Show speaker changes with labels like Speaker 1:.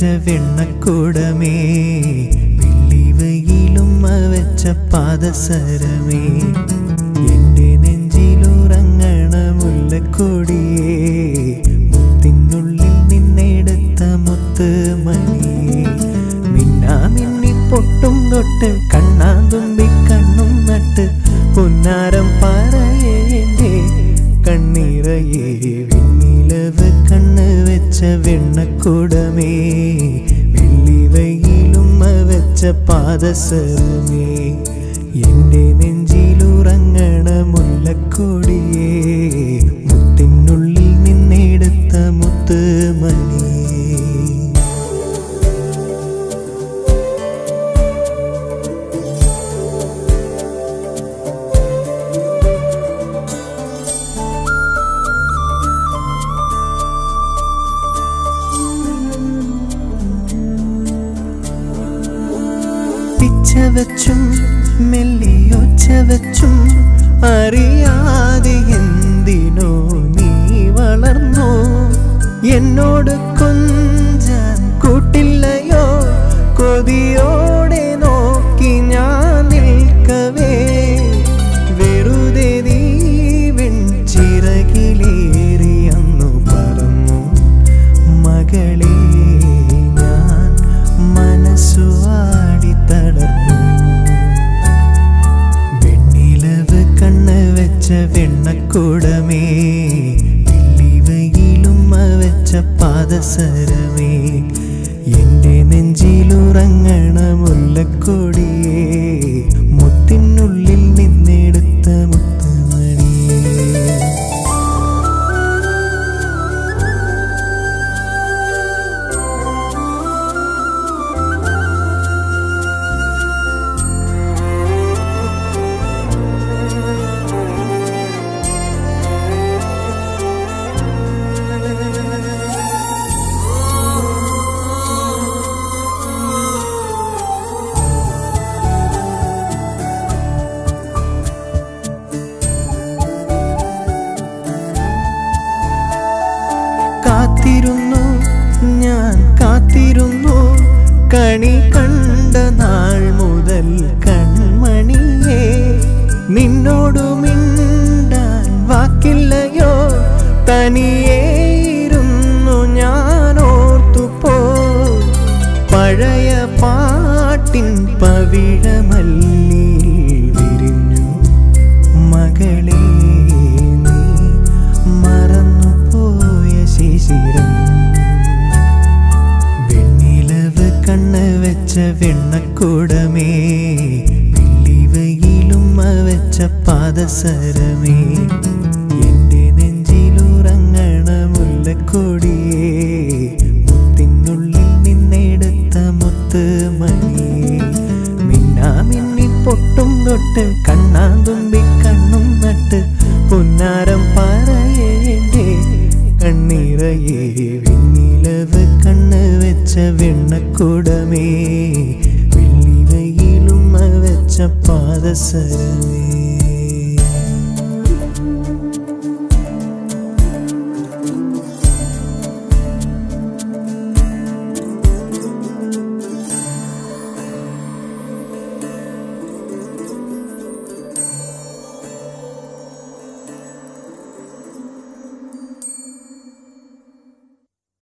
Speaker 1: വെണ്ണക്കൂടമേ വെള്ളിവയിലുമ്മ വെച്ച പാദസരമേ എന്റെ നെഞ്ചിലുറങ്ങണ മുല്ലക്കൊടിയേ മുത്തിനുള്ളിൽ നിന്നെടുത്ത മുത്ത് മണിയേ മിന്നാ മിന്നി പൊട്ടും തൊട്ട് കണ്ണാതുമ്പി കണ്ണും നട്ട് പുന്നാരം പറയേണ്ടേ കണ്ണീറയേ വിണ്ണിലവ് കണ്ണ് വെച്ച വെണ്ണക്കൂടമേ വെള്ളിവയിലും വെച്ച പാദസരമേ എന്റെ നെഞ്ചിലുറങ്ങണ മുല്ലക്കൊടിയേ മുത്തിനുള്ളിൽ നിന്നെടുത്ത മുത്ത് മണിയേ പിച്ച വെച്ചും മെല്ലിയൊച്ച വെച്ചും അറിയാതെ എന്തിനോ നീ വളർന്നോ എന്നോട് കൊഞ്ചാൻ കൂട്ടില്ലയോ കൊതിയോടെ നോക്കി ഞാൻ നിൽക്കവേ വെറുതെ നീ വെൺചിറകിലേറി അന്നു പറന്നു മകളെ ഞാൻ മനസ്സുവാടി തളർന്നു വെണ്ണിലവ് കണ്ണ് വെച്ച വെണ്ണക്കൂടമേ വെള്ളിവയിലും വെച്ച പാദസരമേ എന്റെ നെഞ്ചിലുറങ്ങണ മുല്ലക്കൊടിയേ മുത്തിനുള്ളിൽ നിന്നെടുത്ത മുത്തുമണിയേ കാത്തിരുന്നു ഞാൻ കാത്തിരുന്നു കണി കണ്ട നാൾ മുതൽ കൺമണിയേ നിന്നോടു മിണ്ടാൻ വാക്കില്ലയോ തനിയേ ഇരുന്നു ഞാൻ ഓർത്തുപോ പഴയ പാട്ടിൻ പവിഴമല്ലി വിരിഞ്ഞു മകളെ നീ മറന്നുപോയ ശിശിരം വെണ്ണിലവ് കണ്ണ് വെച്ച വെണ്ണക്കൂടമേ വെള്ളിവയിലും വെച്ച പാദസരമേ എന്റെ നെഞ്ചിലുറങ്ങണ മുല്ലക്കൊടിയേ മുത്തിനുള്ളിൽ നിന്നെടുത്ത മുത്ത് മണിയേ മിന്നാ മിന്നി പൊട്ടും തൊട്ട് കണ്ണാതുമ്പി കണ്ണും നട്ട് പുന്നാരം പറയേണ്ടേ കണ്ണീറയേ വിണ്ണിലവ് കണ്ണ് വെച്ച വെണ്ണക്കൂടമേ വെള്ളിവയിലും വെച്ച പാദസരമേ